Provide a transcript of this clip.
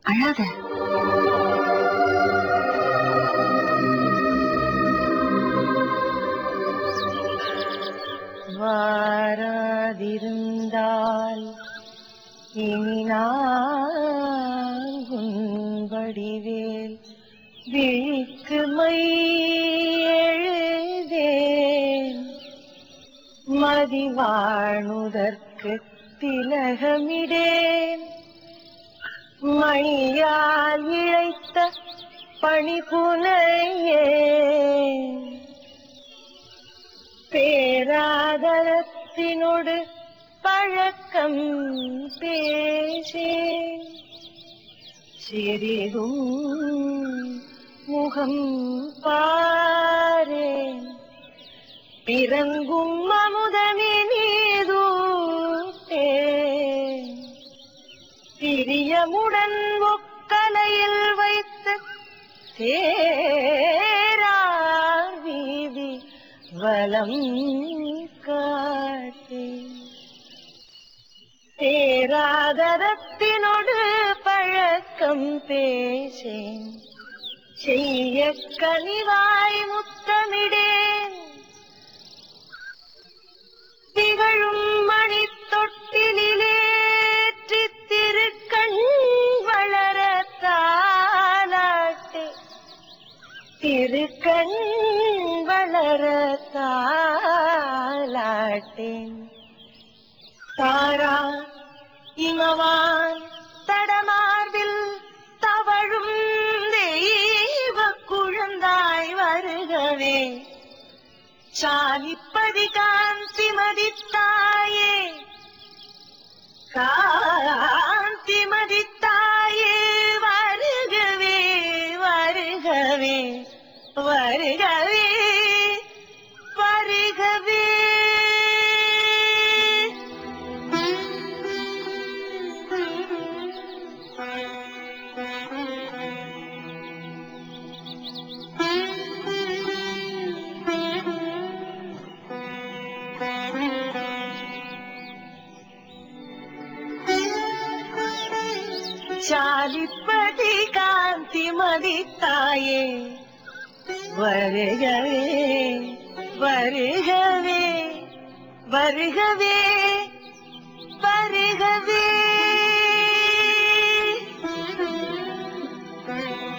அழாத வாராதிருந்தால் இனி நான் உன் வடிவேல் விழிக்கு மை எழுதேன் மதிவாணுதற்கு திலகமிடேன் மணியால் இழைத்த பணிபுனையே பேராதரத்தினோடு பழக்கம் பேசே சிறிதும் முகம் பாரேன் பிறங்கும் அமுதமே நீதூட்டே பிரியமுடன் ஒக்கலையில் வைத்து சேரார் வீதி வலம் காட்டே தேராதரத்தினோடு பழக்கம் பேசேன் செய்ய கனிவாய் முத்தமிடேன் திகழும் மணி தொட்டிலேற்றி திருக்கண் வளர தாலாட்டே திருக்கண் வளர தாலாட்டேன் தாரா இமவான் தடமார்பில் தவழும் தெய்வ குழந்தாய் வருகவே சாலிப்பதி காந்தி மதித்தாயே காந்தி மதித்தாயே வருகவே வருகவே வருகவே வருகவே சாலிப்பதி காந்தி மதித்தாயே வருகவே வருகவே வருகவே வருகவே